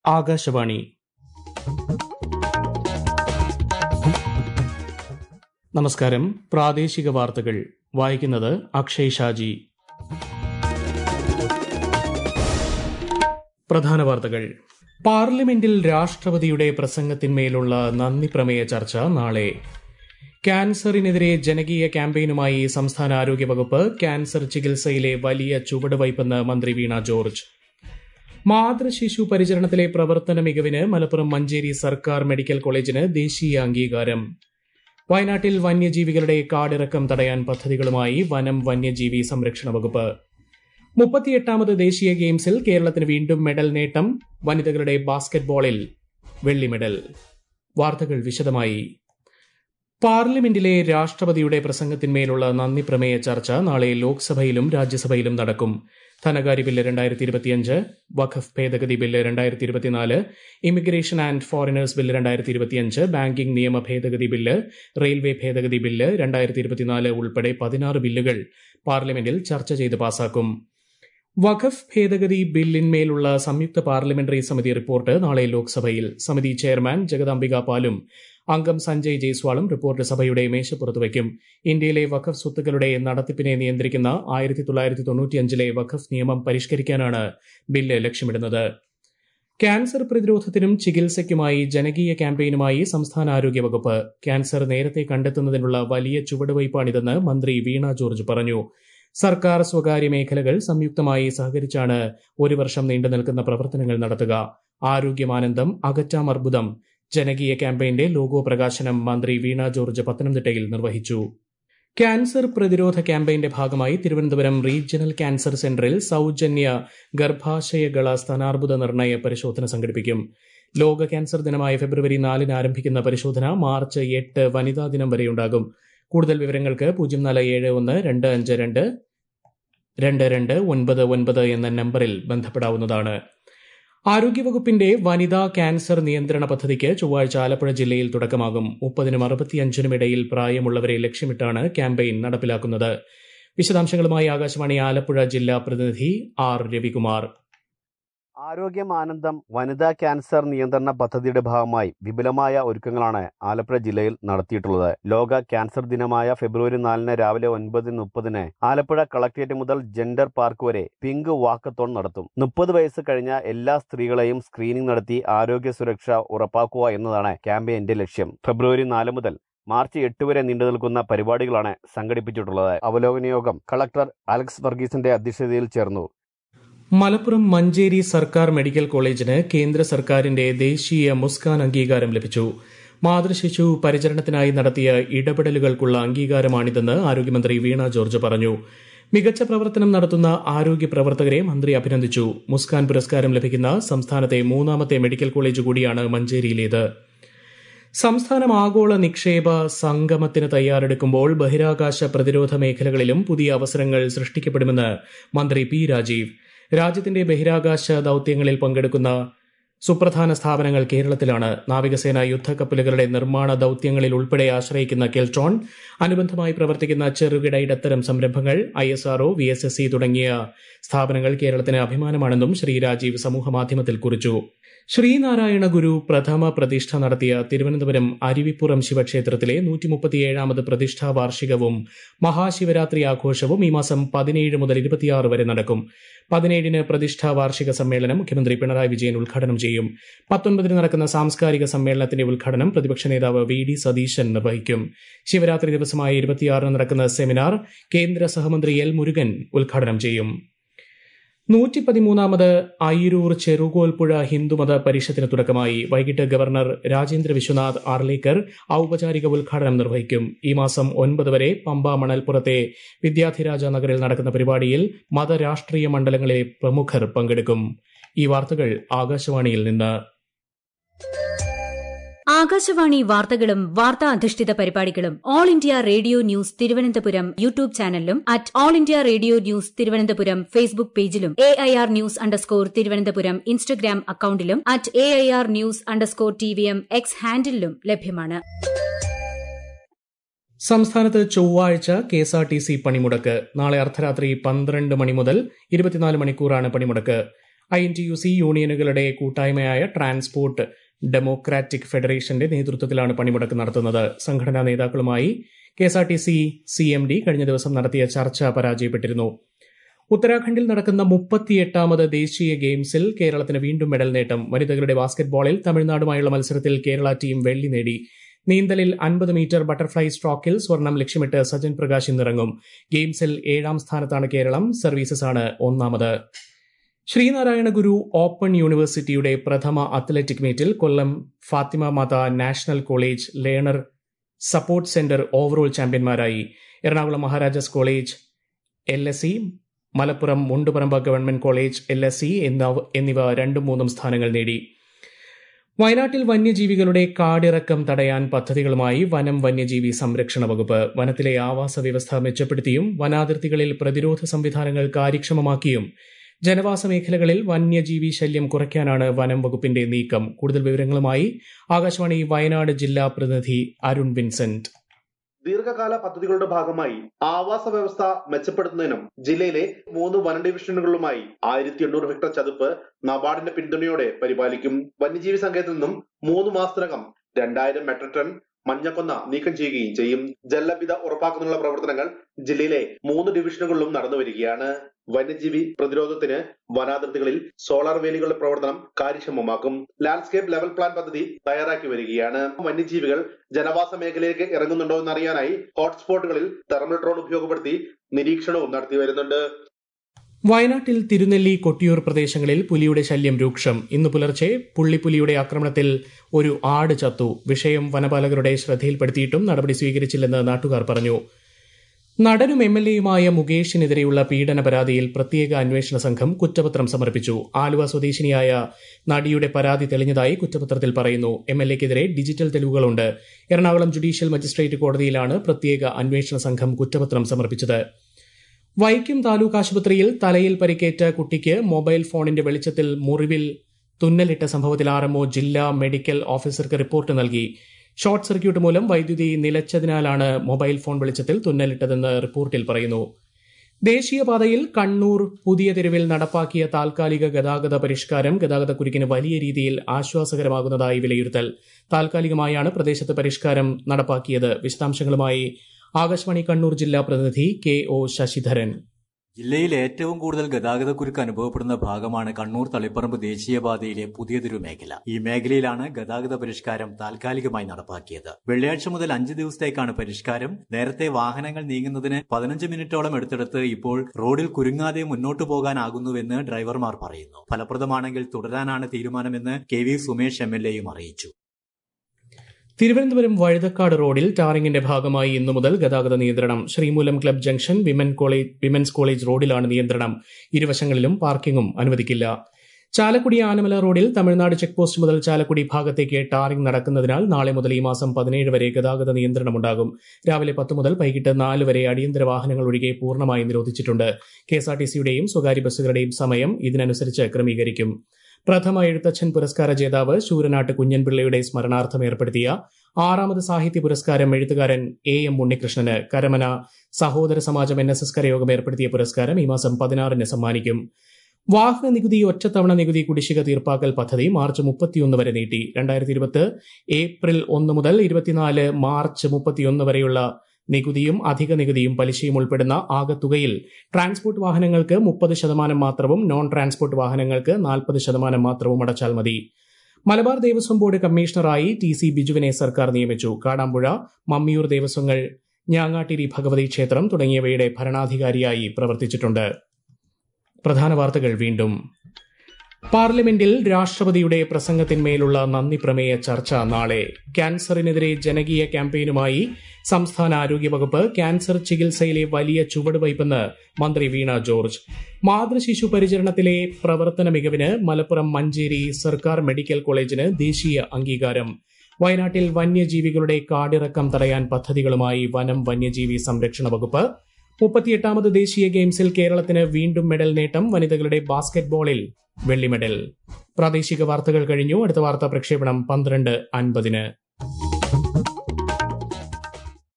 ആകാശവാണി നമസ്കാരം പ്രാദേശിക വാർത്തകൾ വായിക്കുന്നത് അക്ഷയ് ഷാജി പ്രധാന വാർത്തകൾ പാർലമെന്റിൽ രാഷ്ട്രപതിയുടെ പ്രസംഗത്തിന്മേലുള്ള നന്ദി പ്രമേയ ചർച്ച നാളെ ക്യാൻസറിനെതിരെ ജനകീയ ക്യാമ്പയിനുമായി സംസ്ഥാന ആരോഗ്യവകുപ്പ് ക്യാൻസർ ചികിത്സയിലെ വലിയ ചുവടുവയ്പെന്ന് മന്ത്രി വീണ ജോർജ് മാതൃശിശു പരിചരണത്തിലെ പ്രവർത്തന മികവിന് മലപ്പുറം മഞ്ചേരി സർക്കാർ മെഡിക്കൽ കോളേജിന് ദേശീയ അംഗീകാരം വയനാട്ടിൽ വന്യജീവികളുടെ കാടിറക്കം തടയാൻ പദ്ധതികളുമായി വനം വന്യജീവി സംരക്ഷണ വകുപ്പ് മുപ്പത്തിയെട്ടാമത് ദേശീയ ഗെയിംസിൽ കേരളത്തിന് വീണ്ടും മെഡൽ നേട്ടം വനിതകളുടെ ബാസ്കറ്റ്ബോളിൽ വെള്ളി മെഡൽ വാർത്തകൾ വിശദമായി പാർലമെന്റിലെ രാഷ്ട്രപതിയുടെ പ്രസംഗത്തിന്മേലുള്ള നന്ദി പ്രമേയ ചർച്ച നാളെ ലോക്സഭയിലും രാജ്യസഭയിലും നടക്കും ധനകാര്യ ബില്ല് രണ്ടായിരത്തി ഇരുപത്തിയഞ്ച് വഖഫ് ഭേദഗതി ബില്ല് രണ്ടായിരത്തി ഇരുപത്തിനാല് ഇമിഗ്രേഷൻ ആൻഡ് ഫോറിനേഴ്സ് ബില്ല് രണ്ടായിരത്തി ഇരുപത്തിയഞ്ച് ബാങ്കിംഗ് നിയമ ഭേദഗതി ബില്ല് റെയിൽവേ ഭേദഗതി ബില്ല് രണ്ടായിരത്തി ഇരുപത്തിനാല് ഉൾപ്പെടെ പതിനാറ് ബില്ലുകൾ പാർലമെന്റിൽ ചർച്ച ചെയ്ത് പാസാക്കും വഖഫ് ഭേദഗതി ബില്ലിന്മേലുള്ള സംയുക്ത പാർലമെന്ററി സമിതി റിപ്പോർട്ട് നാളെ ലോക്സഭയിൽ സമിതി ചെയർമാൻ ജഗദാംബിക പാലും അംഗം സഞ്ജയ് ജയ്സ്വാളും റിപ്പോർട്ട് സഭയുടെ മേശപ്പുറത്ത് വയ്ക്കും ഇന്ത്യയിലെ വഖഫ് സ്വത്തുക്കളുടെ നടത്തിപ്പിനെ നിയന്ത്രിക്കുന്ന ആയിരത്തി തൊള്ളായിരത്തി തൊണ്ണൂറ്റിയഞ്ചിലെ വഖഫ് നിയമം പരിഷ്കരിക്കാനാണ് ബില്ല് ലക്ഷ്യമിടുന്നത് ക്യാൻസർ പ്രതിരോധത്തിനും ചികിത്സയ്ക്കുമായി ജനകീയ ക്യാമ്പയിനുമായി സംസ്ഥാന ആരോഗ്യവകുപ്പ് ക്യാൻസർ നേരത്തെ കണ്ടെത്തുന്നതിനുള്ള വലിയ ചുവടുവയ്പാണിതെന്ന് മന്ത്രി വീണ ജോർജ് പറഞ്ഞു സർക്കാർ സ്വകാര്യ മേഖലകൾ സംയുക്തമായി സഹകരിച്ചാണ് ഒരു വർഷം നീണ്ടു നിൽക്കുന്ന പ്രവർത്തനങ്ങൾ നടത്തുക ആരോഗ്യമാനന്ദം അകറ്റാം അർബുദം ജനകീയ ക്യാമ്പയിന്റെ ലോഗോ പ്രകാശനം മന്ത്രി വീണ ജോർജ് പത്തനംതിട്ടയിൽ നിർവഹിച്ചു ക്യാൻസർ പ്രതിരോധ ക്യാമ്പയിന്റെ ഭാഗമായി തിരുവനന്തപുരം റീജിയണൽ ക്യാൻസർ സെന്ററിൽ സൌജന്യ ഗർഭാശയകള സ്ഥാനാർബുദ നിർണയ പരിശോധന സംഘടിപ്പിക്കും ലോക ക്യാൻസർ ദിനമായ ഫെബ്രുവരി നാലിന് ആരംഭിക്കുന്ന പരിശോധന മാർച്ച് എട്ട് വനിതാ ദിനം വരെയുണ്ടാകും കൂടുതൽ വിവരങ്ങൾക്ക് പൂജ്യം നാല് ഏഴ് ഒന്ന് രണ്ട് അഞ്ച് രണ്ട് രണ്ട് രണ്ട് ഒൻപത് ഒൻപത് എന്ന നമ്പറിൽ ബന്ധപ്പെടാവുന്നതാണ് ആരോഗ്യവകുപ്പിന്റെ വനിതാ ക്യാൻസർ നിയന്ത്രണ പദ്ധതിക്ക് ചൊവ്വാഴ്ച ആലപ്പുഴ ജില്ലയിൽ തുടക്കമാകും മുപ്പതിനും അറുപത്തിയഞ്ചിനും ഇടയിൽ പ്രായമുള്ളവരെ ലക്ഷ്യമിട്ടാണ് ക്യാമ്പയിൻ നടപ്പിലാക്കുന്നത് വിശദാംശങ്ങളുമായി ആകാശവാണി ആലപ്പുഴ ജില്ലാ പ്രതിനിധി ആർ രവികുമാർ ആരോഗ്യമാനന്ദം വനിതാ ക്യാൻസർ നിയന്ത്രണ പദ്ധതിയുടെ ഭാഗമായി വിപുലമായ ഒരുക്കങ്ങളാണ് ആലപ്പുഴ ജില്ലയിൽ നടത്തിയിട്ടുള്ളത് ലോക ക്യാൻസർ ദിനമായ ഫെബ്രുവരി നാലിന് രാവിലെ ഒൻപത് മുപ്പതിന് ആലപ്പുഴ കളക്ട്രേറ്റ് മുതൽ ജെൻഡർ പാർക്ക് വരെ പിങ്ക് വാക്കത്തോൺ നടത്തും മുപ്പത് വയസ്സ് കഴിഞ്ഞ എല്ലാ സ്ത്രീകളെയും സ്ക്രീനിംഗ് നടത്തി ആരോഗ്യ സുരക്ഷ ഉറപ്പാക്കുക എന്നതാണ് ക്യാമ്പയിന്റെ ലക്ഷ്യം ഫെബ്രുവരി നാല് മുതൽ മാർച്ച് എട്ട് വരെ നീണ്ടു നിൽക്കുന്ന പരിപാടികളാണ് സംഘടിപ്പിച്ചിട്ടുള്ളത് അവലോകന യോഗം കളക്ടർ അലക്സ് വർഗീസിന്റെ അധ്യക്ഷതയിൽ ചേർന്നു മലപ്പുറം മഞ്ചേരി സർക്കാർ മെഡിക്കൽ കോളേജിന് കേന്ദ്ര സർക്കാരിന്റെ ദേശീയ മുസ്കാൻ അംഗീകാരം ലഭിച്ചു മാതൃശിശു പരിചരണത്തിനായി നടത്തിയ ഇടപെടലുകൾക്കുള്ള അംഗീകാരമാണിതെന്ന് ആരോഗ്യമന്ത്രി വീണ ജോർജ് പറഞ്ഞു മികച്ച പ്രവർത്തനം നടത്തുന്ന ആരോഗ്യ പ്രവർത്തകരെ മന്ത്രി അഭിനന്ദിച്ചു മുസ്കാൻ പുരസ്കാരം ലഭിക്കുന്ന സംസ്ഥാനത്തെ മൂന്നാമത്തെ മെഡിക്കൽ കോളേജ് കൂടിയാണ് മഞ്ചേരിയിലേത് സംസ്ഥാനം ആഗോള നിക്ഷേപ സംഗമത്തിന് തയ്യാറെടുക്കുമ്പോൾ ബഹിരാകാശ പ്രതിരോധ മേഖലകളിലും പുതിയ അവസരങ്ങൾ സൃഷ്ടിക്കപ്പെടുമെന്ന് മന്ത്രി പി രാജീവ് രാജ്യത്തിന്റെ ബഹിരാകാശ ദൌത്യങ്ങളിൽ പങ്കെടുക്കുന്ന സുപ്രധാന സ്ഥാപനങ്ങൾ കേരളത്തിലാണ് നാവികസേന യുദ്ധക്കപ്പലുകളുടെ നിർമ്മാണ ദൌത്യങ്ങളിൽ ഉൾപ്പെടെ ആശ്രയിക്കുന്ന കെൽട്രോൺ അനുബന്ധമായി പ്രവർത്തിക്കുന്ന ചെറുകിട ഇടത്തരം സംരംഭങ്ങൾ I S R O V S S C തുടങ്ങിയ സ്ഥാപനങ്ങൾ കേരളത്തിന് അഭിമാനമാണെന്നും ശ്രീ രാജീവ് സമൂഹമാധ്യമത്തിൽ കുറിച്ചു ശ്രീനാരായണ ഗുരു പ്രഥമ പ്രതിഷ്ഠ നടത്തിയ തിരുവനന്തപുരം അരുവിപ്പുറം ശിവക്ഷേത്രത്തിലെ നൂറ്റി മുപ്പത്തിയേഴാമത് പ്രതിഷ്ഠാ വാർഷികവും മഹാശിവരാത്രി ആഘോഷവും ഈ മാസം പതിനേഴ് മുതൽ ഇരുപത്തിയാറ് വരെ നടക്കും പതിനേഴിന് പ്രതിഷ്ഠാ വാർഷിക സമ്മേളനം മുഖ്യമന്ത്രി പിണറായി വിജയൻ ഉദ്ഘാടനം ചെയ്യും പത്തൊൻപതിന് നടക്കുന്ന സാംസ്കാരിക സമ്മേളനത്തിന്റെ ഉദ്ഘാടനം പ്രതിപക്ഷ നേതാവ് വി ഡി സതീശൻ നിർവഹിക്കും ശിവരാത്രി ദിവസമായ ഇരുപത്തിയാറിന് നടക്കുന്ന സെമിനാർ കേന്ദ്ര സഹമന്ത്രി എൽ മുരുകൻ ഉദ്ഘാടനം ചെയ്യും നൂറ്റി പതിമൂന്നാമത് അയിരൂർ ചെറുകോൽപ്പുഴ ഹിന്ദുമത പരിഷത്തിന് തുടക്കമായി വൈകിട്ട് ഗവർണർ രാജേന്ദ്ര വിശ്വനാഥ് ആർലേക്കർ ഔപചാരിക ഉദ്ഘാടനം നിർവഹിക്കും ഈ മാസം ഒൻപത് വരെ പമ്പ മണൽപ്പുറത്തെ വിദ്യാധിരാജ നഗറിൽ നടക്കുന്ന പരിപാടിയിൽ മതരാഷ്ട്രീയ മണ്ഡലങ്ങളിലെ പ്രമുഖർ പങ്കെടുക്കും ഈ വാർത്തകൾ ആകാശവാണിയിൽ നിന്ന് ആകാശവാണി വാർത്തകളും വാർത്താ അധിഷ്ഠിത പരിപാടികളും all India radio news Thiruvananthapuram YouTube ചാനലിലും at all India radio news Thiruvananthapuram Facebook പേജിലും A I R news underscore Thiruvananthapuram Instagram അക്കൌണ്ടിലും at A I R news underscore T V M X ഹാൻഡിലും ലഭ്യമാണ് സംസ്ഥാനത്ത് ചൊവ്വാഴ്ച K S R T C പണിമുടക്ക് നാളെ അർദ്ധരാത്രി പന്ത്രണ്ട് മണി മുതൽ ഇരുപത്തിനാല് മണിക്കൂറാണ് പണിമുടക്ക് I N T U C യൂണിയനുകളുടെ കൂട്ടായ്മയായ ട്രാൻസ്പോർട്ട് ഡെമോക്രാറ്റിക് ഫെഡറേഷന്റെ നേതൃത്വത്തിലാണ് പണിമുടക്ക് നടത്തുന്നത് സംഘടനാ നേതാക്കളുമായി K S R T C C M D കഴിഞ്ഞ ദിവസം നടത്തിയ ചർച്ച പരാജയപ്പെട്ടിരുന്നു ഉത്തരാഖണ്ഡിൽ നടക്കുന്ന മുപ്പത്തിയെട്ടാമത് ദേശീയ ഗെയിംസിൽ കേരളത്തിന് വീണ്ടും മെഡൽ നേട്ടം വനിതകളുടെ ബാസ്കറ്റ്ബോളിൽ തമിഴ്നാടുമായുള്ള മത്സരത്തിൽ കേരള ടീം വെള്ളി നേടി നീന്തലിൽ അൻപത് മീറ്റർ ബട്ടർഫ്ലൈ സ്ട്രോക്കിൽ സ്വർണം ലക്ഷ്യമിട്ട് സജൻ പ്രകാശ് ഇന്നിറങ്ങും ഗെയിംസിൽ ഏഴാം സ്ഥാനത്താണ് കേരളം സർവീസസ് ആണ് ഒന്നാമത് ശ്രീനാരായണ ഗുരു ഓപ്പൺ യൂണിവേഴ്സിറ്റിയുടെ പ്രഥമ അത്ലറ്റിക് മീറ്റിൽ Kollam Fathima Matha national college learner support centre overall ചാമ്പ്യന്മാരായി Ernakulam Maharajas college L S C Malappuram Munduparamba government college L S C എന്നിവ രണ്ടും മൂന്നും സ്ഥാനങ്ങൾ നേടി വയനാട്ടിൽ വന്യജീവികളുടെ കാടിറക്കം തടയാൻ പദ്ധതികളുമായി വനം വന്യജീവി സംരക്ഷണ വകുപ്പ് വനത്തിലെ ആവാസ വ്യവസ്ഥ മെച്ചപ്പെടുത്തിയും വനാതിർത്തികളിൽ പ്രതിരോധ സംവിധാനങ്ങൾ കാര്യക്ഷമമാക്കിയും ജനവാസ മേഖലകളിൽ വന്യജീവി ശല്യം കുറയ്ക്കാനാണ് വനം വകുപ്പിന്റെ നീക്കം കൂടുതൽ വിവരങ്ങളുമായി ആകാശവാണി വയനാട് ജില്ലാ പ്രതിനിധി അരുൺ വിൻസെന്റ് ദീർഘകാല പദ്ധതികളുടെ ഭാഗമായി ആവാസ വ്യവസ്ഥ മെച്ചപ്പെടുത്തുന്നതിനും ജില്ലയിലെ മൂന്ന് വന ഡിവിഷനുകളുമായി ആയിരത്തി എണ്ണൂറ് ഹെക്ടർ ചതുപ്പ് നബാർഡിന്റെ പിന്തുണയോടെ പരിപാലിക്കും വന്യജീവി സങ്കേതത്തിൽ നിന്നും മൂന്ന് മാസത്തിനകം രണ്ടായിരം മെട്രിക് ടൺ മഞ്ഞക്കൊന്ന നീക്കം ചെയ്യുകയും ചെയ്യും ജലലഭ്യത ഉറപ്പാക്കുന്നതിനുള്ള പ്രവർത്തനങ്ങൾ ജില്ലയിലെ മൂന്ന് ഡിവിഷനുകളിലും നടന്നു വരികയാണ് വന്യജീവി പ്രതിരോധത്തിന് വനാതിർത്തികളിൽ സോളാർ വേലികളുടെ പ്രവർത്തനം കാര്യക്ഷമമാക്കും ലാൻഡ്സ്കേപ്പ് ലെവൽ പ്ലാൻ പദ്ധതി തയ്യാറാക്കി വരികയാണ് വന്യജീവികൾ ജനവാസ മേഖലയിലേക്ക് ഇറങ്ങുന്നുണ്ടോ എന്നറിയാനായി ഹോട്ട്സ്പോട്ടുകളിൽ തെർമൽ ഡ്രോൺ ഉപയോഗപ്പെടുത്തി നിരീക്ഷണവും നടത്തി വരുന്നുണ്ട് വയനാട്ടിൽ തിരുനെല്ലി കൊട്ടിയൂർ പ്രദേശങ്ങളിൽ പുലിയുടെ ശല്യം രൂക്ഷം ഇന്ന് പുലർച്ചെ പുള്ളിപ്പുലിയുടെ ആക്രമണത്തിൽ ഒരു ആട് ചത്തു വിഷയം വനപാലകരുടെ ശ്രദ്ധയിൽപ്പെടുത്തിയിട്ടും നടപടി സ്വീകരിച്ചില്ലെന്ന് നാട്ടുകാർ പറഞ്ഞു നടനും എം എൽ എയുമായ മുകേഷിനെതിരെയുള്ള പീഡന പരാതിയിൽ പ്രത്യേക അന്വേഷണ സംഘം കുറ്റപത്രം സമർപ്പിച്ചു ആലുവ സ്വദേശിനിയായ നടിയുടെ പരാതി തെളിഞ്ഞതായി കുറ്റപത്രത്തിൽ പറയുന്നു എം എൽ എക്കെതിരെ ഡിജിറ്റൽ തെളിവുകളുണ്ട് എറണാകുളം ജുഡീഷ്യൽ മജിസ്ട്രേറ്റ് കോടതിയിലാണ് പ്രത്യേക അന്വേഷണ സംഘം കുറ്റപത്രം സമർപ്പിച്ചത് വൈക്കം താലൂക്ക് ആശുപത്രിയിൽ തലയിൽ പരിക്കേറ്റ കുട്ടിക്ക് മൊബൈൽ ഫോണിന്റെ വെളിച്ചത്തിൽ മുറിവിൽ തുന്നലിട്ട സംഭവത്തിൽ ആർഎംഒ ജില്ലാ മെഡിക്കൽ ഓഫീസർക്ക് റിപ്പോർട്ട് നൽകി ഷോർട്ട് സർക്യൂട്ട് മൂലം വൈദ്യുതി നിലച്ചതിനാലാണ് മൊബൈൽ ഫോൺ വെളിച്ചത്തിൽ തുന്നലിട്ടതെന്ന് റിപ്പോർട്ടിൽ പറയുന്നു ദേശീയപാതയിൽ കണ്ണൂർ പുതിയ തെരുവിൽ നടപ്പാക്കിയ താൽക്കാലിക ഗതാഗത പരിഷ്കാരം ഗതാഗതക്കുരുക്കിന് വലിയ രീതിയിൽ ആശ്വാസകരമാകുന്നതായി വിലയിരുത്തൽ താൽക്കാലികമായാണ് പ്രദേശത്ത് പരിഷ്കാരം നടപ്പാക്കിയത് വിശദാംശങ്ങളുമായി ആകാശവാണി കണ്ണൂർ ജില്ലാ പ്രതിനിധി കെ ഒ ശശിധരൻ ജില്ലയിൽ ഏറ്റവും കൂടുതൽ ഗതാഗതക്കുരുക്ക് അനുഭവപ്പെടുന്ന ഭാഗമാണ് കണ്ണൂർ തളിപ്പറമ്പ് ദേശീയപാതയിലെ പുതിയതൊരു മേഖല ഈ മേഖലയിലാണ് ഗതാഗത പരിഷ്കാരം താൽക്കാലികമായി നടപ്പാക്കിയത് വെള്ളിയാഴ്ച മുതൽ അഞ്ച് ദിവസത്തേക്കാണ് പരിഷ്കാരം നേരത്തെ വാഹനങ്ങൾ നീങ്ങുന്നതിന് പതിനഞ്ച് മിനിറ്റോളം എടുത്തെടുത്ത് ഇപ്പോൾ റോഡിൽ കുരുങ്ങാതെ മുന്നോട്ടു പോകാനാകുന്നുവെന്ന് ഡ്രൈവർമാർ പറയുന്നു ഫലപ്രദമാണെങ്കിൽ തുടരാനാണ് തീരുമാനമെന്ന് K V Sumesh M L എയും അറിയിച്ചു തിരുവനന്തപുരം വഴുതക്കാട് റോഡിൽ ടാറിംഗിന്റെ ഭാഗമായി ഇന്നു മുതൽ ഗതാഗത നിയന്ത്രണം Sreemoolam club junction women college women's college റോഡിലാണ് നിയന്ത്രണം ഇരുവശങ്ങളിലും പാർക്കിംഗും അനുവദിക്കില്ല ചാലക്കുടി ആനമല റോഡിൽ തമിഴ്നാട് ചെക്ക് പോസ്റ്റ് മുതൽ ചാലക്കുടി ഭാഗത്തേക്ക് ടാറിംഗ് നടക്കുന്നതിനാൽ നാളെ മുതൽ ഈ മാസം പതിനേഴ് വരെ ഗതാഗത നിയന്ത്രണമുണ്ടാകും രാവിലെ പത്ത് മുതൽ വൈകിട്ട് നാല് വരെ അടിയന്തര വാഹനങ്ങൾ ഒഴികെ പൂർണ്ണമായി നിരോധിച്ചിട്ടുണ്ട് കെഎസ്ആർടിസിയുടെയും സ്വകാര്യ ബസ്സുകളുടെയും സമയം ഇതിനനുസരിച്ച് ക്രമീകരിക്കും പ്രഥമ എഴുത്തച്ഛൻ പുരസ്കാര ജേതാവ് ശൂരനാട്ട് കുഞ്ഞൻപിള്ളയുടെ സ്മരണാർത്ഥം ഏർപ്പെടുത്തിയ ആറാമത് സാഹിത്യ പുരസ്കാരം എഴുത്തുകാരൻ എ എം ഉണ്ണികൃഷ്ണന് കരമന സഹോദര സമാജം എൻ എസ് എസ് കരയോഗം ഏർപ്പെടുത്തിയ പുരസ്കാരം ഈ മാസം പതിനാറിന് സമ്മാനിക്കും വാഹന നികുതി ഒറ്റത്തവണ നികുതി കുടിശ്ശിക തീർപ്പാക്കൽ പദ്ധതി മാർച്ച് മുപ്പത്തിയൊന്ന് വരെ നീട്ടി രണ്ടായിരത്തി ഇരുപത് ഏപ്രിൽ ഒന്ന് മുതൽ ഇരുപത്തിനാല് മാർച്ച് മുപ്പത്തിയൊന്ന് വരെയുള്ള നികുതിയും അധിക നികുതിയും പലിശയും ഉൾപ്പെടുന്ന ആകെ തുകയിൽ ട്രാൻസ്പോർട്ട് വാഹനങ്ങൾക്ക് മുപ്പത് ശതമാനം മാത്രവും നോൺ ട്രാൻസ്പോർട്ട് വാഹനങ്ങൾക്ക് നാൽപ്പത് ശതമാനം മാത്രവും അടച്ചാൽ മതി മലബാർ ദേവസ്വം ബോർഡ് കമ്മീഷണറായി ടി സി ബിജുവിനെ സർക്കാർ നിയമിച്ചു കാടാമ്പുഴ മമ്മിയൂർ ദേവസ്വങ്ങൾ ഞാങ്ങാട്ടിരി ഭഗവതി ക്ഷേത്രം തുടങ്ങിയവയുടെ ഭരണാധികാരിയായി പ്രവർത്തിച്ചിട്ടുണ്ട് പ്രധാന വാർത്തകൾ വീണ്ടും പാർലമെന്റിൽ രാഷ്ട്രപതിയുടെ പ്രസംഗത്തിന്മേലുള്ള നന്ദി പ്രമേയ ചർച്ച നാളെ ക്യാൻസറിനെതിരെ ജനകീയ ക്യാമ്പയിനുമായി സംസ്ഥാന ആരോഗ്യവകുപ്പ് ക്യാൻസർ ചികിത്സയിലെ വലിയ ചുവടുവയ്പെന്ന് മന്ത്രി വീണ ജോർജ് മാതൃശിശു പരിചരണത്തിലെ പ്രവർത്തന മികവിന് മലപ്പുറം മഞ്ചേരി സർക്കാർ മെഡിക്കൽ കോളേജിന് ദേശീയ അംഗീകാരം വയനാട്ടിൽ വന്യജീവികളുടെ കാടിറക്കം തടയാൻ പദ്ധതികളുമായി വനം വന്യജീവി സംരക്ഷണ വകുപ്പ് മുപ്പത്തിയെട്ടാമത് ദേശീയ ഗെയിംസിൽ കേരളത്തിന് വീണ്ടും മെഡൽ നേട്ടം വനിതകളുടെ ബാസ്കറ്റ്ബോളിൽ വെള്ളി മെഡൽ പ്രാദേശിക വാർത്തകൾ കഴിഞ്ഞു അടുത്ത വാർത്താ പ്രക്ഷേപണം പന്ത്രണ്ട് അൻപതിന്